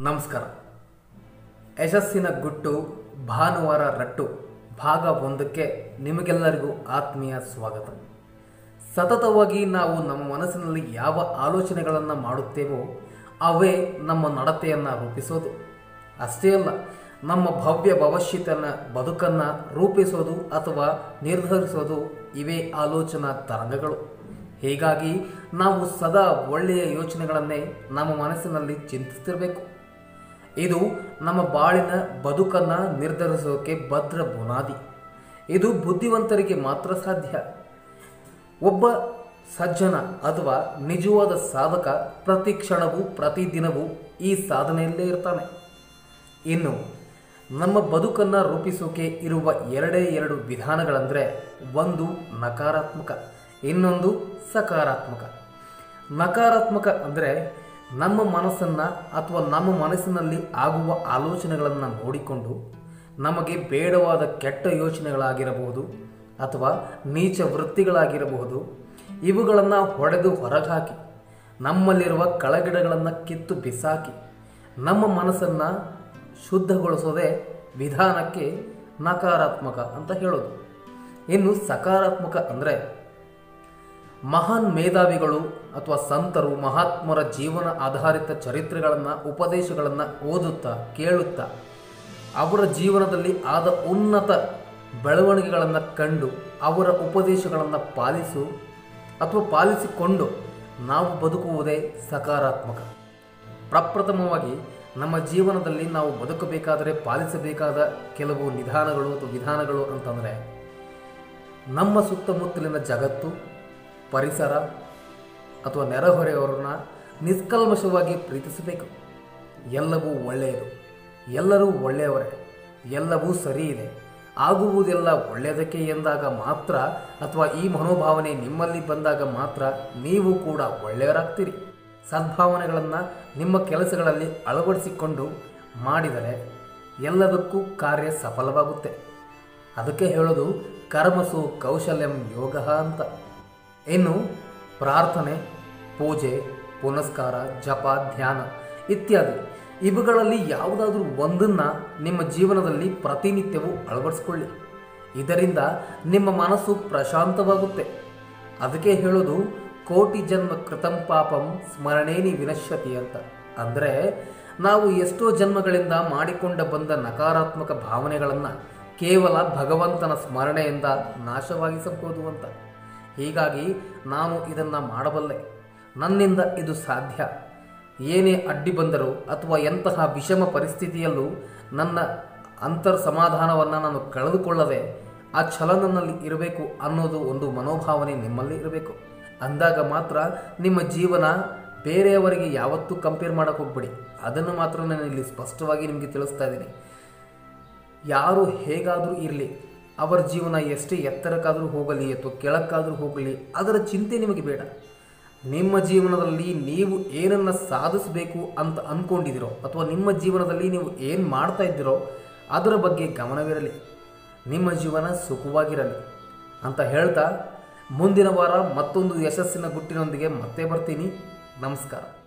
ನಮಸ್ಕಾರ ಯಶಸ್ಸಿನ ಗುಟ್ಟು ಭಾನುವಾರ ರಟ್ಟು ಭಾಗ ಒಂದಕ್ಕೆ ನಿಮಗೆಲ್ಲರಿಗೂ ಆತ್ಮೀಯ ಸ್ವಾಗತ ಸತತವಾಗಿ ನಾವು ನಮ್ಮ ಮನಸ್ಸಿನಲ್ಲಿ ಯಾವ ಆಲೋಚನೆಗಳನ್ನು ಮಾಡುತ್ತೇವೋ ಅವೇ ನಮ್ಮ ನಡತೆಯನ್ನು ರೂಪಿಸೋದು ಅಷ್ಟೇ ಅಲ್ಲ ನಮ್ಮ ಭವ್ಯ ಭವಿಷ್ಯತನ ಬದುಕನ್ನು ರೂಪಿಸೋದು ಅಥವಾ ನಿರ್ಧರಿಸೋದು ಇವೇ ಆಲೋಚನಾ ತರಂಗಗಳು ಹೀಗಾಗಿ ನಾವು ಸದಾ ಒಳ್ಳೆಯ ಯೋಚನೆಗಳನ್ನೇ ನಮ್ಮ ಮನಸ್ಸಿನಲ್ಲಿ ಚಿಂತಿಸ್ತಿರಬೇಕು ಇದು ನಮ್ಮ ಬಾಳಿನ ಬದುಕನ್ನ ನಿರ್ಧರಿಸೋಕೆ ಭದ್ರ ಬುನಾದಿ ಇದು ಬುದ್ಧಿವಂತರಿಗೆ ಮಾತ್ರ ಸಾಧ್ಯ ಒಬ್ಬ ಸಜ್ಜನ ಅಥವಾ ನಿಜವಾದ ಸಾಧಕ ಪ್ರತಿ ಕ್ಷಣವೂ ಪ್ರತಿದಿನವೂ ಈ ಸಾಧನೆಯಲ್ಲೇ ಇರ್ತಾನೆ ಇನ್ನು ನಮ್ಮ ಬದುಕನ್ನು ರೂಪಿಸೋಕೆ ಇರುವ ಎರಡೇ ಎರಡು ವಿಧಾನಗಳಂದರೆ ಒಂದು ನಕಾರಾತ್ಮಕ ಇನ್ನೊಂದು ಸಕಾರಾತ್ಮಕ ನಕಾರಾತ್ಮಕ ಅಂದರೆ ನಮ್ಮ ಮನಸ್ಸನ್ನು ಅಥವಾ ನಮ್ಮ ಮನಸ್ಸಿನಲ್ಲಿ ಆಗುವ ಆಲೋಚನೆಗಳನ್ನು ನೋಡಿಕೊಂಡು ನಮಗೆ ಬೇಡವಾದ ಕೆಟ್ಟ ಯೋಚನೆಗಳಾಗಿರಬಹುದು ಅಥವಾ ನೀಚ ವೃತ್ತಿಗಳಾಗಿರಬಹುದು ಇವುಗಳನ್ನು ಹೊಡೆದು ಹೊರಗಾಕಿ ನಮ್ಮಲ್ಲಿರುವ ಕಳಗಿಡಗಳನ್ನು ಕಿತ್ತು ಬಿಸಾಕಿ ನಮ್ಮ ಮನಸ್ಸನ್ನು ಶುದ್ಧಗೊಳಿಸೋದೇ ವಿಧಾನಕ್ಕೆ ನಕಾರಾತ್ಮಕ ಅಂತ ಹೇಳೋದು ಇನ್ನು ಸಕಾರಾತ್ಮಕ ಅಂದರೆ ಮಹಾನ್ ಮೇಧಾವಿಗಳು ಅಥವಾ ಸಂತರು ಮಹಾತ್ಮರ ಜೀವನ ಆಧಾರಿತ ಚರಿತ್ರೆಗಳನ್ನು ಉಪದೇಶಗಳನ್ನು ಓದುತ್ತಾ ಕೇಳುತ್ತಾ ಅವರ ಜೀವನದಲ್ಲಿ ಆದ ಉನ್ನತ ಬೆಳವಣಿಗೆಗಳನ್ನು ಕಂಡು ಅವರ ಉಪದೇಶಗಳನ್ನು ಪಾಲಿಸು ಅಥವಾ ಪಾಲಿಸಿಕೊಂಡು ನಾವು ಬದುಕುವುದೇ ಸಕಾರಾತ್ಮಕ ಪ್ರಪ್ರಥಮವಾಗಿ ನಮ್ಮ ಜೀವನದಲ್ಲಿ ನಾವು ಬದುಕಬೇಕಾದರೆ ಪಾಲಿಸಬೇಕಾದ ಕೆಲವು ನಿಧಾನಗಳು ಅಥವಾ ವಿಧಾನಗಳು ಅಂತಂದರೆ ನಮ್ಮ ಸುತ್ತಮುತ್ತಲಿನ ಜಗತ್ತು ಪರಿಸರ ಅಥವಾ ನೆರೆಹೊರೆಯವರನ್ನ ನಿಷ್ಕಲ್ಮಶವಾಗಿ ಪ್ರೀತಿಸಬೇಕು ಎಲ್ಲವೂ ಒಳ್ಳೆಯದು ಎಲ್ಲರೂ ಒಳ್ಳೆಯವರೇ ಎಲ್ಲವೂ ಸರಿ ಇದೆ ಆಗುವುದೆಲ್ಲ ಒಳ್ಳೆಯದಕ್ಕೆ ಎಂದಾಗ ಮಾತ್ರ ಅಥವಾ ಈ ಮನೋಭಾವನೆ ನಿಮ್ಮಲ್ಲಿ ಬಂದಾಗ ಮಾತ್ರ ನೀವು ಕೂಡ ಒಳ್ಳೆಯವರಾಗ್ತೀರಿ ಸದ್ಭಾವನೆಗಳನ್ನು ನಿಮ್ಮ ಕೆಲಸಗಳಲ್ಲಿ ಅಳವಡಿಸಿಕೊಂಡು ಮಾಡಿದರೆ ಎಲ್ಲದಕ್ಕೂ ಕಾರ್ಯ ಸಫಲವಾಗುತ್ತೆ ಅದಕ್ಕೆ ಹೇಳೋದು ಕರ್ಮಸು ಕೌಶಲ್ಯಂ ಯೋಗ ಅಂತ ಇನ್ನು ಪ್ರಾರ್ಥನೆ ಪೂಜೆ ಪುನಸ್ಕಾರ ಜಪ ಧ್ಯಾನ ಇತ್ಯಾದಿ ಇವುಗಳಲ್ಲಿ ಯಾವುದಾದ್ರೂ ಒಂದನ್ನು ನಿಮ್ಮ ಜೀವನದಲ್ಲಿ ಪ್ರತಿನಿತ್ಯವೂ ಅಳವಡಿಸ್ಕೊಳ್ಳಿ ಇದರಿಂದ ನಿಮ್ಮ ಮನಸ್ಸು ಪ್ರಶಾಂತವಾಗುತ್ತೆ ಅದಕ್ಕೆ ಹೇಳೋದು ಕೋಟಿ ಜನ್ಮ ಕೃತಂ ಪಾಪಂ ಸ್ಮರಣೇನಿ ವಿನಶ್ಯತಿ ಅಂತ ಅಂದರೆ ನಾವು ಎಷ್ಟೋ ಜನ್ಮಗಳಿಂದ ಮಾಡಿಕೊಂಡ ಬಂದ ನಕಾರಾತ್ಮಕ ಭಾವನೆಗಳನ್ನು ಕೇವಲ ಭಗವಂತನ ಸ್ಮರಣೆಯಿಂದ ನಾಶವಾಗಿಸಬಹುದು ಅಂತ ಹೀಗಾಗಿ ನಾನು ಇದನ್ನು ಮಾಡಬಲ್ಲೆ ನನ್ನಿಂದ ಇದು ಸಾಧ್ಯ ಏನೇ ಅಡ್ಡಿ ಬಂದರೂ ಅಥವಾ ಎಂತಹ ವಿಷಮ ಪರಿಸ್ಥಿತಿಯಲ್ಲೂ ನನ್ನ ಅಂತರ್ ಸಮಾಧಾನವನ್ನು ನಾನು ಕಳೆದುಕೊಳ್ಳದೆ ಆ ಛಲ ನನ್ನಲ್ಲಿ ಇರಬೇಕು ಅನ್ನೋದು ಒಂದು ಮನೋಭಾವನೆ ನಿಮ್ಮಲ್ಲಿ ಇರಬೇಕು ಅಂದಾಗ ಮಾತ್ರ ನಿಮ್ಮ ಜೀವನ ಬೇರೆಯವರಿಗೆ ಯಾವತ್ತೂ ಕಂಪೇರ್ ಮಾಡೋಕ್ಕೆ ಹೋಗ್ಬೇಡಿ ಅದನ್ನು ಮಾತ್ರ ನಾನು ಇಲ್ಲಿ ಸ್ಪಷ್ಟವಾಗಿ ನಿಮಗೆ ತಿಳಿಸ್ತಾ ಇದ್ದೀನಿ ಯಾರು ಹೇಗಾದರೂ ಇರಲಿ ಅವರ ಜೀವನ ಎಷ್ಟೇ ಎತ್ತರಕ್ಕಾದರೂ ಹೋಗಲಿ ಅಥವಾ ಕೆಳಕ್ಕಾದರೂ ಹೋಗಲಿ ಅದರ ಚಿಂತೆ ನಿಮಗೆ ಬೇಡ ನಿಮ್ಮ ಜೀವನದಲ್ಲಿ ನೀವು ಏನನ್ನು ಸಾಧಿಸಬೇಕು ಅಂತ ಅಂದ್ಕೊಂಡಿದ್ದೀರೋ ಅಥವಾ ನಿಮ್ಮ ಜೀವನದಲ್ಲಿ ನೀವು ಏನು ಮಾಡ್ತಾ ಇದ್ದೀರೋ ಅದರ ಬಗ್ಗೆ ಗಮನವಿರಲಿ ನಿಮ್ಮ ಜೀವನ ಸುಖವಾಗಿರಲಿ ಅಂತ ಹೇಳ್ತಾ ಮುಂದಿನ ವಾರ ಮತ್ತೊಂದು ಯಶಸ್ಸಿನ ಗುಟ್ಟಿನೊಂದಿಗೆ ಮತ್ತೆ ಬರ್ತೀನಿ ನಮಸ್ಕಾರ